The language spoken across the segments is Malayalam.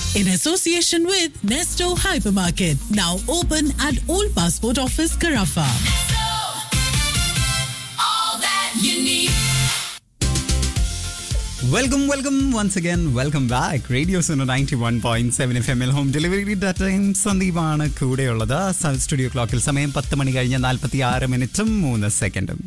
in association with Nesto Hypermarket, now open at Old Passport Office, Carafa. Welcome welcome once again welcome back radio Suno ninety one point seven F M L home delivery time സന്ദീപാണ് കൂടെയുള്ളത് സൗത്ത് സ്റ്റുഡിയോ ക്ലോക്കിൽ സമയം പത്ത് മണി കഴിഞ്ഞ് നാൽപ്പത്തി ആറ് മിനിറ്റും മൂന്ന് സെക്കൻഡും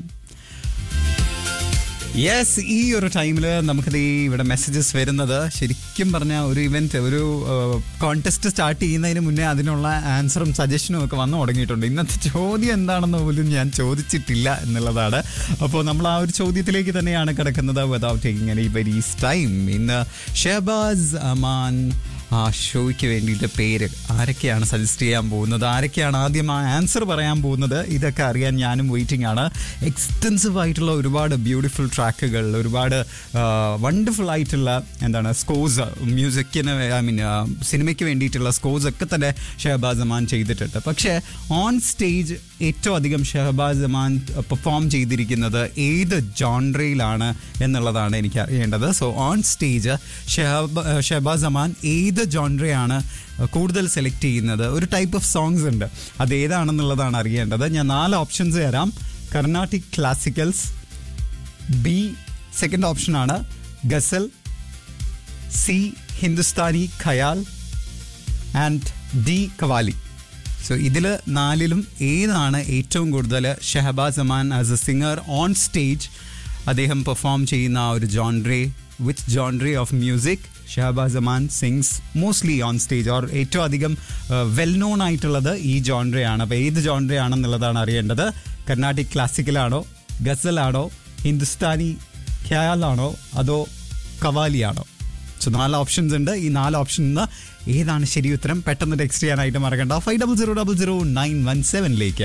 യെസ് ഈ ഒരു ടൈമിൽ നമുക്കിത് ഈ ഇവിടെ മെസ്സേജസ് വരുന്നത് ശരിക്കും പറഞ്ഞാൽ ഒരു ഇവന്റ് ഒരു കോൺടെസ്റ്റ് സ്റ്റാർട്ട് ചെയ്യുന്നതിന് മുന്നേ അതിനുള്ള ആൻസറും സജഷനും ഒക്കെ വന്നു തുടങ്ങിയിട്ടുണ്ട് ഇന്നത്തെ ചോദ്യം എന്താണെന്ന് പോലും ഞാൻ ചോദിച്ചിട്ടില്ല എന്നുള്ളതാണ് അപ്പോൾ നമ്മൾ ആ ഒരു ചോദ്യത്തിലേക്ക് തന്നെയാണ് കിടക്കുന്നത് without taking any worries time ഇന്ന് ഷെബാസ് അമാൻ ആ ഷോയ്ക്ക് വേണ്ടിയിട്ട് പേര് ആരൊക്കെയാണ് സജസ്റ്റ് ചെയ്യാൻ പോകുന്നത് ആരൊക്കെയാണ് ആദ്യം ആ ആൻസർ പറയാൻ പോകുന്നത് ഇതൊക്കെ അറിയാൻ ഞാനും വെയിറ്റിംഗ് ആണ് എക്സ്റ്റെൻസീവ് ആയിട്ടുള്ള ഒരുപാട് ബ്യൂട്ടിഫുൾ ട്രാക്കുകൾ ഒരുപാട് വണ്ടർഫുൾ ആയിട്ടുള്ള എന്താണ് സ്കോസ് മ്യൂസിക്കിന് ഐ മീൻ സിനിമയ്ക്ക് വേണ്ടിയിട്ടുള്ള സ്കോസ് ഒക്കെ തന്നെ ഷഹബാസ് അമാൻ ചെയ്തിട്ടുണ്ട് പക്ഷേ ഓൺ സ്റ്റേജ് ഏറ്റവും അധികം ഷഹബാസ് അമാൻ പെർഫോം ചെയ്തിരിക്കുന്നത് ഏത് ജോൺറയിലാണ് എന്നുള്ളതാണ് എനിക്ക് അറിയേണ്ടത് so on stage Shahaba Shahabaz Aman ഏത് ജോൺറയാണ് കൂടുതൽ സെലക്ട് ചെയ്യുന്നത് ഒരു ടൈപ്പ് ഓഫ് സോങ്സ് ഉണ്ട് അത് ഏതാണെന്നുള്ളതാണ് അറിയേണ്ടത് ഞാൻ നാല് ഓപ്ഷൻസ് തരാം കർണാട്ടിക് ക്ലാസിക്കൽസ് ബി സെക്കൻഡ് ഓപ്ഷനാണ് ghazal C Hindustani khayal and D qawwali so ഇതിൽ നാലിലും ഏതാണ് ഏറ്റവും കൂടുതൽ Shahabaz Aman as a singer on stage അദ്ദേഹം പെർഫോം ചെയ്യുന്ന ആ ഒരു genre with genre of music Shahabaz Aman sings mostly on stage or ഏറ്റവും അധികം വെൽ നോൺ ആയിട്ടുള്ളത് ഈ ജോൺട്രയാണ് അപ്പോൾ ഏത് ജോൺട്രേ ആണെന്നുള്ളതാണ് അറിയേണ്ടത് കർണാട്ടിക് ക്ലാസിക്കലാണോ ഗസലാണോ ഹിന്ദുസ്ഥാനി ഖ്യാലാണോ അതോ കവാലിയാണോ സോ നാല് ഓപ്ഷൻസ് ഉണ്ട് ഈ നാല് ഓപ്ഷനിൽ നിന്ന് ഏതാണ് ശരി ഉത്തരം പെട്ടെന്ന് ടെക്സ്റ്റ് ചെയ്യാനായിട്ട് മറക്കണ്ട five double zero double zero nine one സെവനിലേക്ക്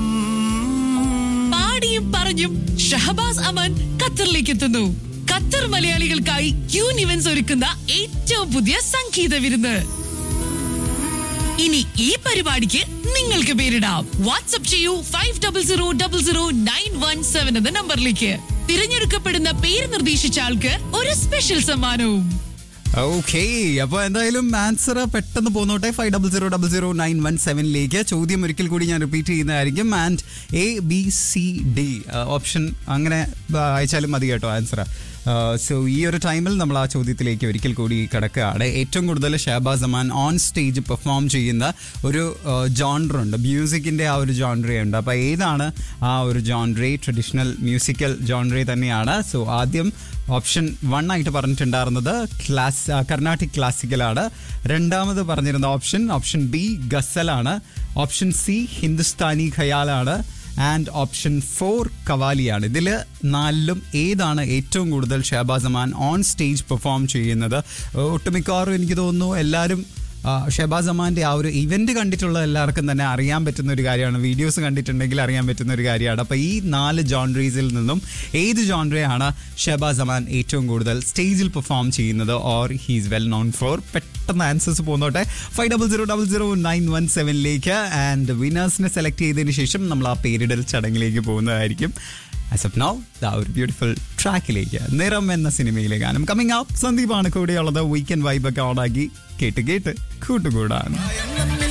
പാടിയും പറഞ്ഞും ഷഹബാസ് അമൻ ഖത്തറിലേക്ക് എത്തുന്നു ഖത്തർ മലയാളികൾക്കായി ക്യൂൻ ഇവന്റ്സ് ഒരുക്കുന്ന ഏറ്റവും പുതിയ സംഗീത വിരുന്ന് ഇനി ഈ പരിപാടിക്ക് നിങ്ങൾക്ക് പേരിടാം വാട്സ്ആപ്പ് ചെയ്യൂ five double zero double zero nine one seven എന്ന നമ്പറിലേക്ക് തിരഞ്ഞെടുക്കപ്പെടുന്ന പേര് നിർദ്ദേശിച്ച ആൾക്ക് ഒരു സ്പെഷ്യൽ സമ്മാനവും ഓക്കെ അപ്പോൾ എന്തായാലും ആൻസർ പെട്ടെന്ന് പോന്നോട്ടെ five double zero double zero nine one സെവനിലേക്ക് ചോദ്യം ഒരിക്കൽ കൂടി ഞാൻ റിപ്പീറ്റ് ചെയ്യുന്നതായിരിക്കും and A B C D option അങ്ങനെ ആ, അയച്ചാലും മതി കേട്ടോ ആൻസർ സോ ഈ ഒരു ടൈമിൽ നമ്മൾ ആ ചോദ്യത്തിലേക്ക് ഒരിക്കൽ കൂടി കിടക്കുകയാണ് ഏറ്റവും കൂടുതൽ Shahabaz Aman on stage perform ചെയ്യുന്ന ഒരു ജോൺഡർ ഉണ്ട് മ്യൂസിക്കിൻ്റെ ആ ഒരു ജോൺഡ്രേ ഉണ്ട് അപ്പോൾ ഏതാണ് ആ ഒരു ജോൺഡ്രേ ട്രഡീഷണൽ മ്യൂസിക്കൽ ജോൺഡ്രേ തന്നെയാണ് സോ ആദ്യം ഓപ്ഷൻ വൺ ആയിട്ട് പറഞ്ഞിട്ടുണ്ടായിരുന്നത് ക്ലാസ് കർണാട്ടിക് ക്ലാസിക്കലാണ് രണ്ടാമത് പറഞ്ഞിരുന്ന ഓപ്ഷൻ ഓപ്ഷൻ ബി ഗസലാണ് ഓപ്ഷൻ സി ഹിന്ദുസ്ഥാനി ഖയാലാണ് ആൻഡ് ഓപ്ഷൻ ഫോർ കവാലിയാണ് ഇതിൽ നാലിലും ഏതാണ് ഏറ്റവും കൂടുതൽ Shahabaz Aman on stage perform ചെയ്യുന്നത് ഒട്ടുമിക്കവാറും എനിക്ക് തോന്നുന്നു എല്ലാവരും ആ, ഷഹബാസ് അമാൻ്റെ ആ ഒരു ഇവന്റ് കണ്ടിട്ടുള്ള എല്ലാവർക്കും തന്നെ അറിയാൻ പറ്റുന്ന ഒരു കാര്യമാണ് വീഡിയോസ് കണ്ടിട്ടുണ്ടെങ്കിൽ അറിയാൻ പറ്റുന്ന ഒരു കാര്യമാണ് അപ്പോൾ ഈ നാല് ജോൺറീസിൽ നിന്നും ഏത് ജോൺറയാണ് ഷഹബാസ് അമാൻ ഏറ്റവും കൂടുതൽ സ്റ്റേജിൽ പെർഫോം ചെയ്യുന്നത് or he's well known for പെട്ടെന്ന് ആൻസേഴ്സ് പോന്നോട്ടെ five double zero double zero nine one സെവനിലേക്ക് ആൻഡ് വിനേഴ്സിനെ സെലക്ട് ചെയ്തതിന് ശേഷം നമ്മൾ ആ പേരിടൽ ചടങ്ങിലേക്ക് പോകുന്നതായിരിക്കും ആസ് ഓഫ് നൗ ദാ ഒരു ബ്യൂട്ടിഫുൾ ട്രാക്കിലേക്ക് നിറം എന്ന സിനിമയിലെ ഗാനം കമ്മിങ് അപ്പ് സന്ദീപാണ് കൂടെയുള്ളത് വീക്കെൻഡ് വൈബൊക്കെ ഓണാക്കി കേട്ട് കേട്ട് കൂട്ടുകൂടാണ്